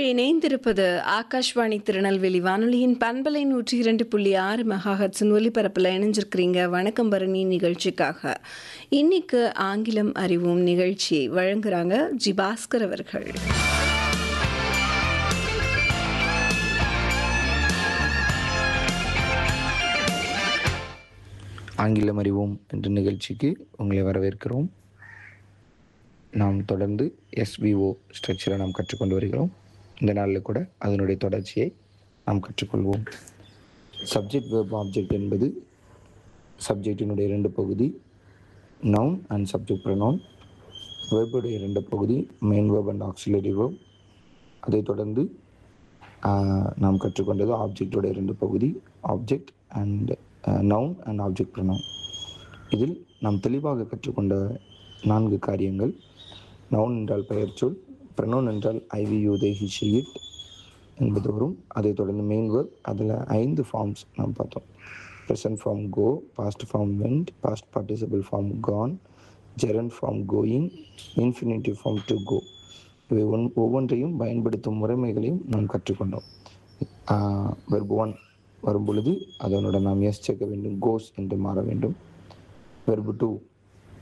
இணைந்திருப்பது ஆகாஷ்வாணி திருநெல்வேலி வானொலியின் பண்பலை நூற்றி இரண்டு புள்ளி ஆறு மெகாஹட்ஸின் ஒலிபரப்பில் இணைஞ்சிருக்கிறீங்க வணக்கம் பரணி நிகழ்ச்சிக்காக இன்னைக்கு ஆங்கிலம் அறிவோம் நிகழ்ச்சியை வழங்குறாங்க ஜி பாஸ்கர் அவர்கள் ஆங்கிலம் அறிவோம் என்ற நிகழ்ச்சிக்கு உங்களை வரவேற்கிறோம் நாம் தொடர்ந்து எஸ்பிஓ ஸ்ட்ரக்சரை நாம் கற்றுக்கொண்டு வருகிறோம் இந்த நாளில் கூட அதனுடைய தொடர்ச்சியை நாம் கற்றுக்கொள்வோம் சப்ஜெக்ட் வெர்ப் ஆப்ஜெக்ட் என்பது சப்ஜெக்டினுடைய இரண்டு பகுதி நவுன் அண்ட் சப்ஜெக்ட் ப்ரனவுன் வெர்புடைய இரண்டு பகுதி main verb and auxiliary verb அதைத் தொடர்ந்து ஆஹ், நாம் கற்றுக்கொண்டது ஆப்ஜெக்டோட இரண்டு பகுதி object and noun and object pronoun இதில் நாம் தெளிவாக கற்றுக்கொண்ட நான்கு காரியங்கள் நவுன் என்றால் பெயர்ச்சொல் ப்ரனவுன் என்றால் I we you they he she it என்பது வரும் அதைத் தொடர்ந்து மெயின் ஒர்க் அதில் ஐந்து ஃபார்ம்ஸ் நாம் பார்த்தோம் present form go past form went past participle form gone gerund form going infinitive form to go இவை ஒன் ஒவ்வொன்றையும் பயன்படுத்தும் முறைமைகளையும் நாம் கற்றுக்கொண்டோம் வெர்பு ஒன் வரும் பொழுது அதனுடன் நாம் எஸ் சேர்க்க வேண்டும் கோஸ் என்று மாற வேண்டும் வெர்பு டூ